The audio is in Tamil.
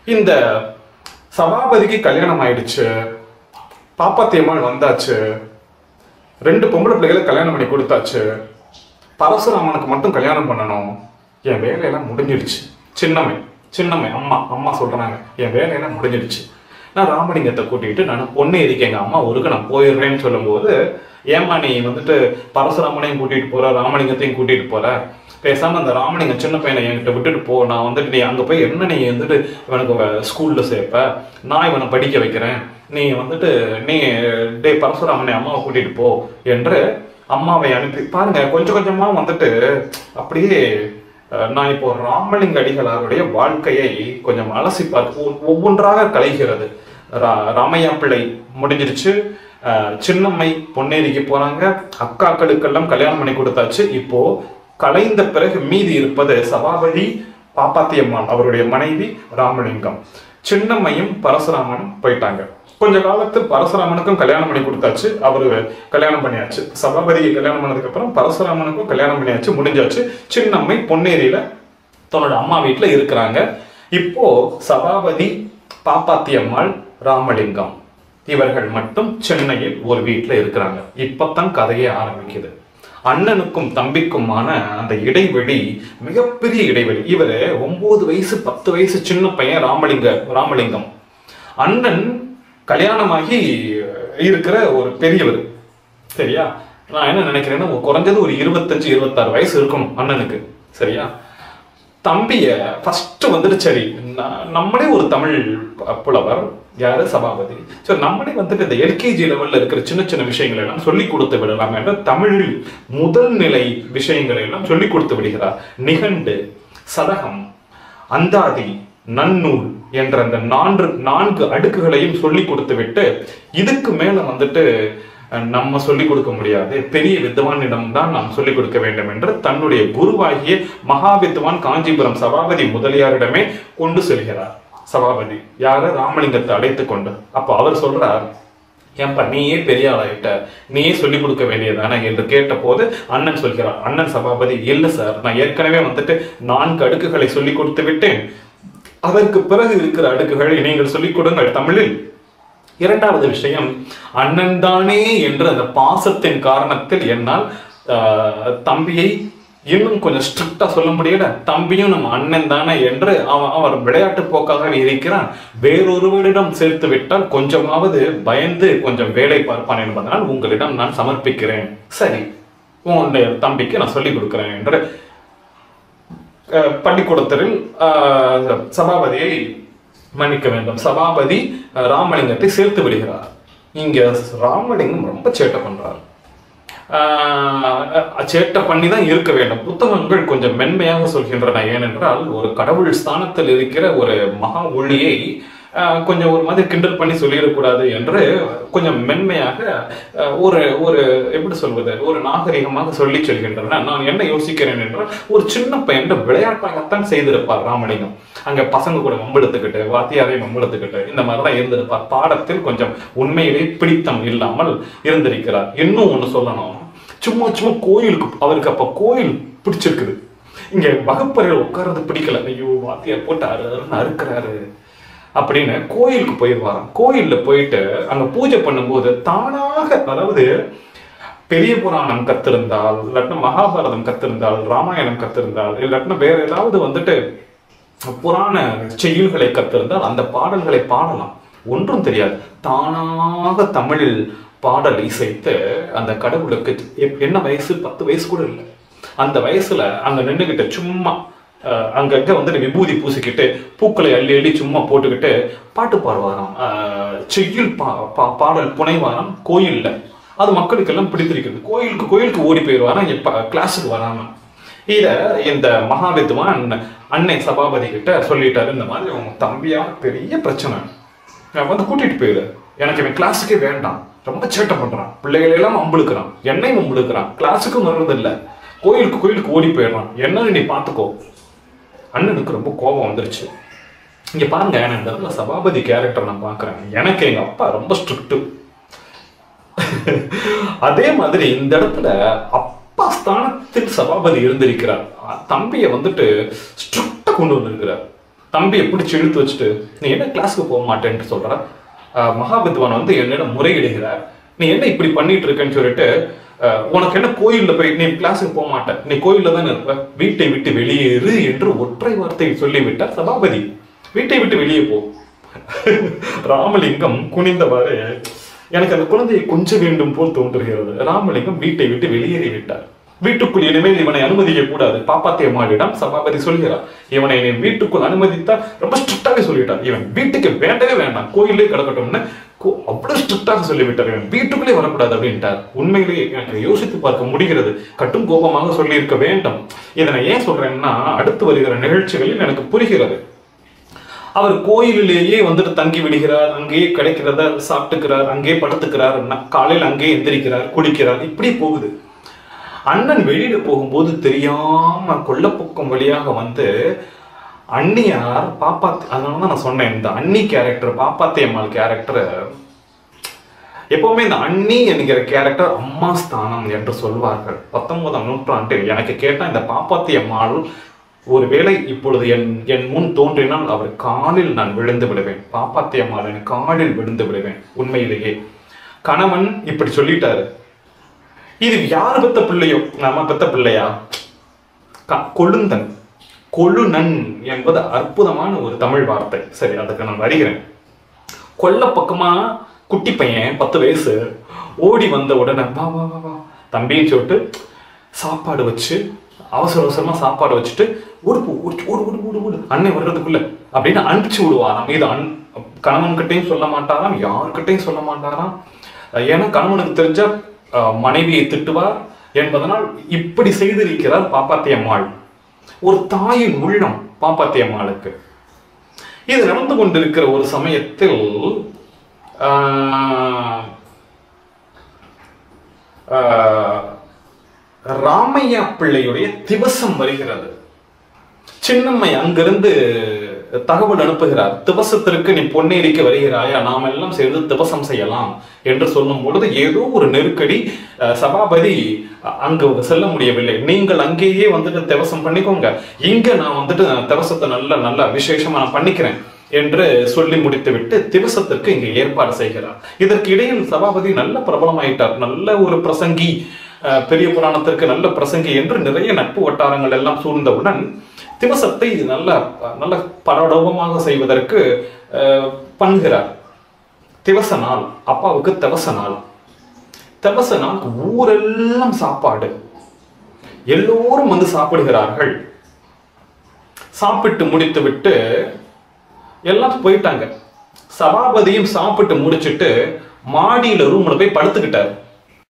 இந்த சபாபதிக்கு கல்யாணம் ஆயிடுச்சு பாப்பாத்தியம்மாள் வந்தாச்சு ரெண்டு பொம்பளை பிள்ளைகளை கல்யாணம் பண்ணி கொடுத்தாச்சு பரசுராமனுக்கு மட்டும் கல்யாணம் பண்ணணும் என் வேலையெல்லாம் முடிஞ்சிடுச்சு சின்னம்மை சின்னம்மை அம்மா அம்மா சொல்றாங்க என் வேலையெல்லாம் முடிஞ்சிடுச்சு நான் ராமலிங்கத்தை கூட்டிட்டு நான் பொண்ணு எதுக்கு எங்க அம்மா ஊருக்கு நான் போயிடுறேன்னு சொல்லும்போது ஏம்மா நீ வந்துட்டு பரசுராமனையும் கூட்டிட்டு போற ராமலிங்கத்தையும் கூட்டிட்டு போற பேசாம அந்த ராமலிங்கம் சின்ன பையனை என்கிட்ட விட்டுட்டு போ நான் வந்துட்டு நீ அங்க போய் என்ன நீ வந்துட்டு இவனுக்கு வ- ஸ்கூல்ல சேர்ப்ப நான் இவனை படிக்க வைக்கிறேன் நீ வந்துட்டு நீ டே பரசுராமனை அம்மாவை கூட்டிட்டு போ என்று அம்மாவை அனுப்பி பாருங்க கொஞ்சம் கொஞ்சமா வந்துட்டு அப்படியே அஹ், நான் இப்போ ராமலிங்க அடிகளாருடைய வாழ்க்கையை கொஞ்சம் அலசி பார்த்து ஒவ்- ஒவ்வொன்றாக கலைகிறது ரா- ராமையா பிள்ளை முடிஞ்சிருச்சு அஹ், சின்னம்மை பொன்னேரிக்கு போறாங்க அக்காக்களுக்கெல்லாம் கல்யாணம் பண்ணி கொடுத்தாச்சு இப்போ கலைந்த பிறகு மீதி இருப்பது சபாபதி பாப்பாத்தியம்மாள் அவருடைய மனைவி ராமலிங்கம் சின்னம்மையும் பரசுராமனும் போயிட்டாங்க கொஞ்ச காலத்து பரசுராமனுக்கும் கல்யாணம் பண்ணி கொடுத்தாச்சு அவரு கல்யாணம் பண்ணியாச்சு சபாபதியை கல்யாணம் பண்ணதுக்கு அப்புறம் பரசுராமனுக்கும் கல்யாணம் பண்ணியாச்சு முடிஞ்சாச்சு சின்னம்மை பொன்னேரியில தன்னோட அம்மா வீட்டுல இருக்கிறாங்க இப்போ சபாபதி பாப்பாத்தியம்மாள் ராமலிங்கம் இவர்கள் மட்டும் சென்னையில் ஒரு வீட்டுல இருக்கிறாங்க இப்பதான் கதையே ஆரம்பிக்குது அண்ணனுக்கும் தம்பிக்குமான அந்த இடைவெளி மிகப்பெரிய இடைவெளி இவரு ஒன்பது வயசு பத்து வயசு சின்ன பையன் ராமலிங்க ராமலிங்கம் அண்ணன் கல்யாணமாகி இருக்கிற ஒரு பெரியவர் சரியா நான் என்ன நினைக்கிறேன்னா ஒரு குறைஞ்சது ஒரு இருபத்தஞ்சு இருபத்தாறு வயசு இருக்கணும் அண்ணனுக்கு சரியா தம்பிய ஃபர்ஸ்ட் வந்துட்டு சரி ந- நம்மளே ஒரு தமிழ் ப- புலவர் யாரு சபாபதி சரி நம்மளே வந்துட்டு இந்த எல்கேஜி லெவல்ல இருக்கிற சின்ன சின்ன விஷயங்களை எல்லாம் சொல்லி கொடுத்து விடலாம் என்ற தமிழில் முதல் நிலை விஷயங்களை எல்லாம் சொல்லி கொடுத்து விடுகிறார் நிகண்டு சதகம் அந்தாதி நன்னூல் என்ற அந்த நான்கு நான்கு அடுக்குகளையும் சொல்லி கொடுத்து விட்டு இதுக்கு மேல வந்துட்டு அஹ், நம்ம சொல்லிக் கொடுக்க முடியாது பெரிய வித்வானிடம் தான் நாம் சொல்லிக் கொடுக்க வேண்டும் என்று தன்னுடைய குருவாகிய மகா வித்வான் காஞ்சிபுரம் சபாபதி முதலியாரிடமே கொண்டு செல்கிறார் சபாபதி யாரு ராமலிங்கத்தை அழைத்து கொண்டு அப்ப அவர் சொல்றார் ஏன்பா நீயே பெரிய ஆளாயிட்ட நீயே சொல்லிக் கொடுக்க வேண்டியதானே என்று கேட்டபோது அண்ணன் சொல்கிறார் அண்ணன் சபாபதி இல்ல சார் நான் ஏற்கனவே வந்துட்டு நான்கு அடுக்குகளை சொல்லிக் கொடுத்து விட்டேன் அதற்கு பிறகு இருக்கிற அடுக்குகளை நீங்கள் சொல்லிக் கொடுங்கள் தமிழில் இரண்டாவது விஷயம் அண்ணன் தானே என்று அந்த பாசத்தின் காரணத்தில் என்னால் ஆஹ், தம்பியை இன்னும் கொஞ்சம் ஸ்ட்ரிக்டா சொல்ல முடியல தம்பியும் நம்ம அண்ணன் தானே என்று அவன் அவர் விளையாட்டு போக்காக இருக்கிறான் வேறொருவரிடம் சேர்த்து விட்டால் கொஞ்சமாவது பயந்து கொஞ்சம் வேலை பார்ப்பான் என்பதனால் உங்களிடம் நான் சமர்ப்பிக்கிறேன் சரி உன்னுடைய தம்பிக்கு நான் சொல்லிக் கொடுக்கிறேன் என்று அஹ், பள்ளிக்கூடத்தில் அஹ், சபாபதியை மன்னிக்க வேண்டும் சபாபதி அஹ், ராமலிங்கத்தை சேர்த்து விடுகிறார் இங்க ராமலிங்கம் ரொம்ப சேட்டை பண்றார் ஆஹ் சேட்டை பண்ணி தான் இருக்க வேண்டும் புத்தகங்கள் கொஞ்சம் மென்மையாக சொல்கின்றன ஏனென்றால் ஒரு கடவுள் ஸ்தானத்தில் இருக்கிற ஒரு மகா ஒளியை ஆஹ் கொஞ்சம் ஒரு மாதிரி கிண்டல் பண்ணி சொல்லிடக்கூடாது என்று கொஞ்சம் மென்மையாக ஆஹ் ஒரு ஒரு எப்படி சொல்வது ஒரு நாகரிகமாக சொல்லி சொல்கின்றன நான் என்ன யோசிக்கிறேன் என்றால் ஒரு சின்ன பையன் விளையாட்டாகத்தான் செய்திருப்பார் ராமலிங்கம் அங்க பசங்க கூட மம்பெடுத்துக்கிட்டு வாத்தியாரை மம்பெடுத்துக்கிட்டு இந்த மாதிரிலாம் இருந்திருப்பார் பாடத்தில் கொஞ்சம் உண்மையிலே பிடித்தம் இல்லாமல் இருந்திருக்கிறார் இன்னும் ஒண்ணு சொல்லணும் சும்மா சும்மா கோயிலுக்கு அவருக்கு அப்ப கோயில் பிடிச்சிருக்குது இங்க வகுப்பறையில் உட்கார்றது பிடிக்கல ஐயோ வாத்தியார் போட்டு அரு அருன்னு அறுக்கிறாரு அப்படின்னு கோயிலுக்கு போயிடுவாராம் கோயில்ல போயிட்டு அங்க பூஜை பண்ணும்போது தானாக அதாவது பெரிய புராணம் கத்திருந்தால் இல்லாட்டினா மகாபாரதம் கத்திருந்தால் ராமாயணம் கத்திருந்தால் இல்லாட்டினா வேற ஏதாவது வந்துட்டு புராண செய்யுள்களை கத்திருந்தால் அந்த பாடல்களை பாடலாம் ஒன்றும் தெரியாது தானாக தமிழில் பாடல் இசைத்து அந்த கடவுளுக்கு எப்- என்ன வயசு பத்து வயசு கூட இல்லை அந்த வயசுல அங்க நின்னுகிட்டு சும்மா அஹ், அங்கங்க வந்துட்டு விபூதி பூசிக்கிட்டு பூக்களை அள்ளி அள்ளி சும்மா போட்டுக்கிட்டு பாட்டு பாடுவாராம் அஹ், செய்யுள் பா பா- பாடல் புனைவாராம் கோயில்ல அது மக்களுக்கு எல்லாம் பிடித்திருக்கிறது கோயிலுக்கு கோயிலுக்கு ஓடி போயிடுவாராம் இப்ப கிளாஸுக்கு வராம இத இந்த மகாவித்வான் அன்னை சபாபதி கிட்ட சொல்லிட்டாரு இந்த மாதிரி உங்க தம்பியா பெரிய பிரச்சனை நான் வந்து கூட்டிட்டு போயிரு எனக்கு இவன் கிளாஸுக்கே வேண்டாம் ரொம்ப சேட்டை பண்றான் பிள்ளைகளை எல்லாம் அம்புழுக்கிறான் என்னையும் அம்புழுக்கிறான் கிளாஸுக்கும் வர்றது இல்ல கோயிலுக்கு கோயிலுக்கு ஓடி போயிடுறான் என்னன்னு நீ பாத்துக்கோ அண்ணனுக்கு ரொம்ப கோபம் வந்துருச்சு இங்க பாருங்க நான் இந்த இடத்துல சபாபதி கேரக்டர் நான் பாக்குறேன் எனக்கு எங்க அப்பா ரொம்ப ஸ்ட்ரிக்ட் அதே மாதிரி இந்த இடத்துல அப்பா ஸ்தானத்தில் சபாபதி இருந்திருக்கிறார் அ- தம்பியை வந்துட்டு ஸ்ட்ரிக்டா கொண்டு வந்திருக்கிறார் தம்பியை பிடிச்சி இழுத்து வச்சுட்டு நீ என்ன கிளாஸுக்கு போக மாட்டேன்ட்டு சொல்ற அஹ், மகாவித்வான் வந்து என்னிடம் முறையிடுகிறார் நீ என்ன இப்படி பண்ணிட்டு இருக்கேன்னு சொல்லிட்டு அஹ், உனக்கு என்ன கோயில்ல போய் நீ கிளாஸுக்கு போக மாட்ட நீ கோயில்ல தானே இருப்ப வீட்டை விட்டு வெளியேறு என்று ஒற்றை வார்த்தை சொல்லிவிட்டார் சபாபதி வீட்டை விட்டு வெளியே போ ராமலிங்கம் குனிந்தவாறு எனக்கு அந்த குழந்தையை கொஞ்ச வேண்டும் போல் தோன்றுகிறது ராமலிங்கம் வீட்டை விட்டு வெளியேறி விட்டார் வீட்டுக்குள் இனிமேல் இவனை அனுமதிக்க கூடாது பாப்பாத்தி அம்மாளிடம் சபாபதி சொல்கிறார் இவனை நீ வீட்டுக்குள் அனுமதித்தா ரொம்ப ஸ்ட்ரிக்டாவே சொல்லிட்டார் இவன் வீட்டுக்கு வேண்டவே வேண்டாம் கோயிலே கிடக்கட்டும்னு கோ- அவ்வளவு ஸ்ட்ரிக்டாக சொல்லிவிட்டார் இவன் வீட்டுக்குள்ளே வரக்கூடாது அப்படின்ட்டார் உண்மையிலேயே எனக்கு யோசித்து பார்க்க முடிகிறது கட்டும் கோபமாக சொல்லியிருக்க வேண்டும் இதை நான் ஏன் சொல்றேன்னா அடுத்து வருகிற நிகழ்ச்சிகளில் எனக்கு புரிகிறது அவர் கோயிலிலேயே வந்துட்டு தங்கி விடுகிறார் அங்கேயே கிடைக்கிறத சாப்பிட்டுக்கிறார் அங்கேயே படுத்துக்கிறார் ந- காலையில் அங்கேயே எந்திரிக்கிறார் குடிக்கிறார் இப்படி போகுது அண்ணன் வெளியில போகும்போது தெரியாம கொல்லப்பக்கம் வழியாக வந்து அண்ணியார் பாப்பாத்தி அதனால தான் நான் சொன்னேன் இந்த அண்ணி கேரக்டர் பாப்பாத்தி அம்மாள் கேரக்டர் எப்பவுமே இந்த அண்ணி என்கிற கேரக்டர் அம்மா ஸ்தானம் என்று சொல்வார்கள் பத்தொன்பதாம் நூற்றாண்டில் எனக்கு கேட்டா இந்த பாப்பாத்தி அம்மாள் ஒருவேளை இப்பொழுது என் என் முன் தோன்றினால் அவர் காலில் நான் விழுந்து விடுவேன் பாப்பாத்தி அம்மாள் என் காலில் விழுந்து விடுவேன் உண்மையிலேயே கணவன் இப்படி சொல்லிட்டாரு இது யார் பெத்த பிள்ளையோ நம்ம பெத்த பிள்ளையா க- கொழுந்தன் கொழுநன் என்பது அற்புதமான ஒரு தமிழ் வார்த்தை சரி அதுக்கு நான் வருகிறேன் கொல்ல பக்கமா குட்டி பையன் பத்து வயசு ஓடி வந்த உடனே வா வா வா வா தம்பின்னு சொல்லிட்டு சாப்பாடு வச்சு அவசர அவசரமா சாப்பாடு வச்சுட்டு ஓடு போ, ஓடு ஓடு ஓடு ஓடு ஓடு அண்ணன் வர்றதுக்குள்ள அப்படின்னு அனுப்பிச்சு விடுவாராம் இது அன் கணவன்கிட்டையும் சொல்ல மாட்டாராம் யார்கிட்டையும் சொல்ல மாட்டாராம் ஏன்னா கணவனுக்கு தெரிஞ்ச அஹ், மனைவியை திட்டுவார் என்பதனால் இப்படி செய்திருக்கிறார் பாப்பாத்தி அம்மாள் ஒரு தாயின் உள்ளம் பாப்பாத்தி அம்மாளுக்கு இது நடந்து கொண்டிருக்கிற ஒரு சமயத்தில் ஆஹ், ஆஹ், ராமையா பிள்ளையுடைய திவசம் வருகிறது சின்னம்மை அங்கிருந்து தகவல் அனுப்புகிறார் திவசத்திற்கு நீ பொன்னேரிக்கு வருகிறாயா நாம் எல்லாம் சேர்ந்து திவசம் செய்யலாம் என்று சொல்லும் பொழுது ஏதோ ஒரு நெருக்கடி அஹ், சபாபதி அ- அங்கு செல்ல முடியவில்லை நீங்கள் அங்கேயே வந்துட்டு திவசம் பண்ணிக்கோங்க இங்க நான் வந்துட்டு திவசத்தை நல்ல நல்ல விசேஷமா நான் பண்ணிக்கிறேன் என்று சொல்லி முடித்துவிட்டு திவசத்திற்கு இங்கு ஏற்பாடு செய்கிறார் இதற்கு இடையில் சபாபதி நல்ல பிரபலமாயிட்டார் நல்ல ஒரு பிரசங்கி அஹ், பெரிய புராணத்திற்கு நல்ல பிரசங்கி என்று நிறைய நட்பு வட்டாரங்கள் எல்லாம் சூழ்ந்தவுடன் திவசத்தை நல்ல நல்ல பரடோபமாக செய்வதற்கு அஹ், பண்ணுகிறார் திவச நாள் அப்பாவுக்கு திவச நாள் திவச நாள் ஊரெல்லாம் சாப்பாடு எல்லோரும் வந்து சாப்பிடுகிறார்கள் சாப்பிட்டு முடித்துவிட்டு எல்லாம் போயிட்டாங்க சபாபதியும் சாப்பிட்டு முடிச்சிட்டு மாடியில ரூம்ல போய் படுத்துக்கிட்டார்